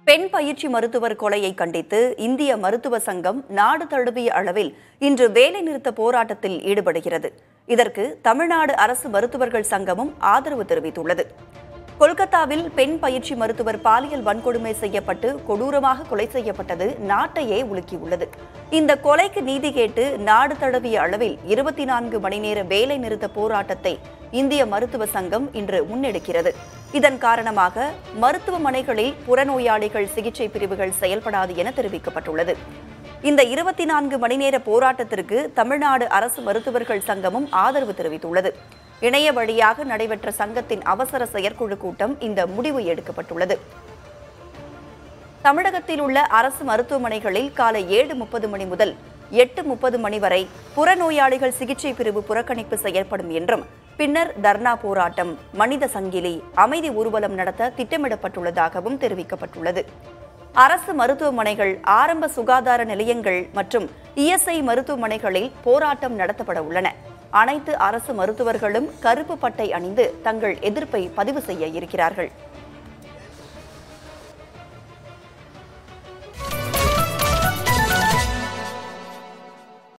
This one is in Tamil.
பெண் பயிற்சி மருத்துவர் கொலையை கண்டித்து இந்திய மருத்துவ சங்கம் நாடு தழுவிய அளவில் இன்று வேலைநிறுத்த போராட்டத்தில் ஈடுபடுகிறது இதற்கு தமிழ்நாடு அரசு மருத்துவர்கள் சங்கமும் ஆதரவு தெரிவித்துள்ளது கொல்கத்தாவில் பெண் பயிற்சி மருத்துவர் பாலியல் வன்கொடுமை செய்யப்பட்டு கொடூரமாக கொலை செய்யப்பட்டது நாட்டையே உலுக்கியுள்ளது இந்த கொலைக்கு நீதி கேட்டு நாடு தழுவிய அளவில் இருபத்தி நான்கு மணி நேர வேலை நிறுத்த போராட்டத்தை இந்திய மருத்துவ சங்கம் இன்று முன்னெடுக்கிறது இதன் காரணமாக மருத்துவமனைகளில் புறநோயாளிகள் சிகிச்சை பிரிவுகள் செயல்படாது என தெரிவிக்கப்பட்டுள்ளது இந்த இருபத்தி நான்கு மணி நேர போராட்டத்திற்கு தமிழ்நாடு அரசு மருத்துவர்கள் சங்கமும் ஆதரவு தெரிவித்துள்ளது இணைய வழியாக நடைபெற்ற சங்கத்தின் அவசர செயற்குழு கூட்டம் இந்த முடிவு எடுக்கப்பட்டுள்ளது தமிழகத்தில் உள்ள அரசு மருத்துவமனைகளில் காலை ஏழு முப்பது மணி முதல் எட்டு முப்பது மணி வரை புறநோயாளிகள் சிகிச்சை பிரிவு புறக்கணிப்பு செயல்படும் என்றும் பின்னர் தர்ணா போராட்டம் மனித சங்கிலி அமைதி ஊர்வலம் நடத்த திட்டமிடப்பட்டுள்ளதாகவும் தெரிவிக்கப்பட்டுள்ளது அரசு மருத்துவமனைகள் ஆரம்ப சுகாதார நிலையங்கள் மற்றும் இஎஸ்ஐ மருத்துவமனைகளில் போராட்டம் நடத்தப்பட உள்ளன அனைத்து அரசு மருத்துவர்களும் கருப்பு பட்டை அணிந்து தங்கள் எதிர்ப்பை பதிவு செய்ய இருக்கிறார்கள்